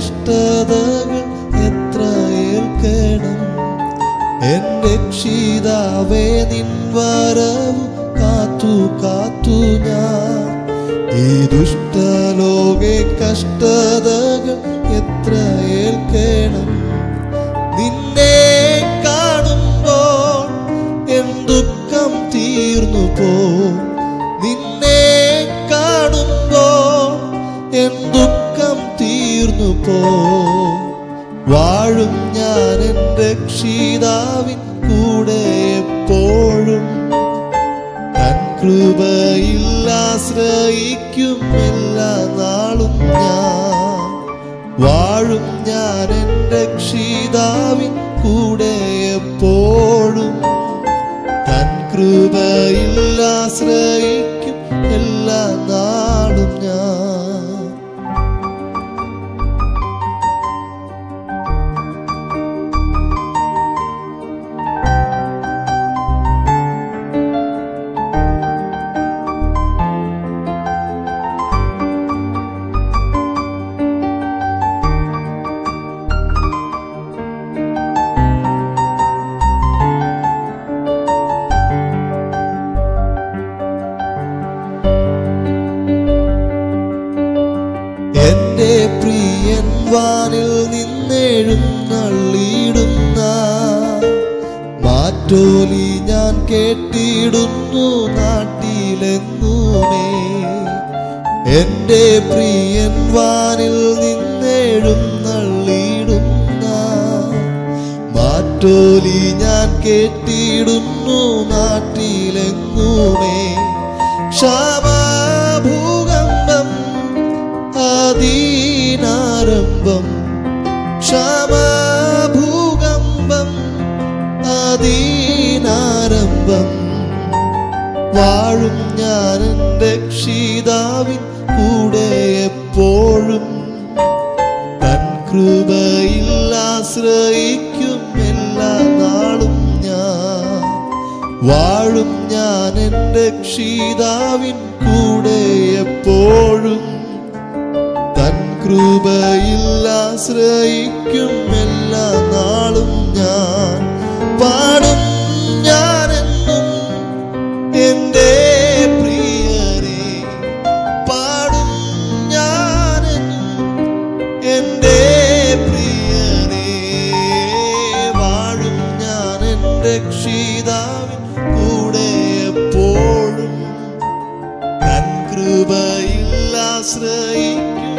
കഷ്ടതകൾ എത്ര ഏൽക്കണം എൻ രക്ഷിതാവേ നിൻ വരവ് കാത്തു കാത്തു ഞാൻ ഈ ദുഷ്ടലോകെ കഷ്ടതകൾ എത്ര ഏൽക്കണം നിന്നെ കാണുമ്പോൾ എൻ ദുഃഖം തീർന്നു പോ നിന്നെ കാണുമ്പോൾ എൻ ദുഃഖം തീർന്നു പോ വാഴും ഞാൻ എൻ രക്ഷിതാവിൻ കൂടെ എപ്പോഴും തൻ കൃപയിൽ ആശ്രയിക്കും എല്ലാ നാളും ഞാൻ വാഴും ഞാൻ എൻ രക്ഷിതാവിൻ കൂടെ എപ്പോഴും തൻ കൃപയിൽ ആശ്രയിക്കും എല്ലാ നാളും ഞാൻ എന്റെ പ്രിയൻ വാനിൽ നിന്നെഴുന്നള്ളിയിടുന്ന മാറ്റോലി ഞാൻ കേട്ടിടുന്നു നാട്ടിലെങ്ങുമേ എന്റെ പ്രിയൻ വാനിൽ നിന്നെഴുന്നള്ളിയിടുന്ന മാറ്റോലി ഞാൻ കേട്ടിടുന്നു നാട്ടിലെങ്ങുമേ ക്ഷാമഭൂകമ്പം ആദീനാരംഭം ക്ഷാമഭൂകമ്പം ആദീനാരംഭം വാഴും ഞാൻ എൻ്റെ രക്ഷിതാവിൻ കൂടെ എപ്പോഴും തൻ കൃപയിൽ ആശ്രയിക്കും എല്ലാ നാളും ഞാൻ വാഴും ഞാൻ എൻ്റെ രക്ഷിതാവിൻ കൂടെ എപ്പോഴും തൻ കൃപയിൽ ആശ്രയിക്കും എല്ലാ നാളും ഞാൻ പാടും ഞാനെന്നും എൻ്റെ പ്രിയരെ പാടും ഞാനെന്നും എൻ്റെ പ്രിയരെ വാഴും ഞാൻ എൻ്റെ രക്ഷിതാവിൻ കൂടെ എപ്പോഴും തൻ കൃപയിൽ ആശ്രയിക്കും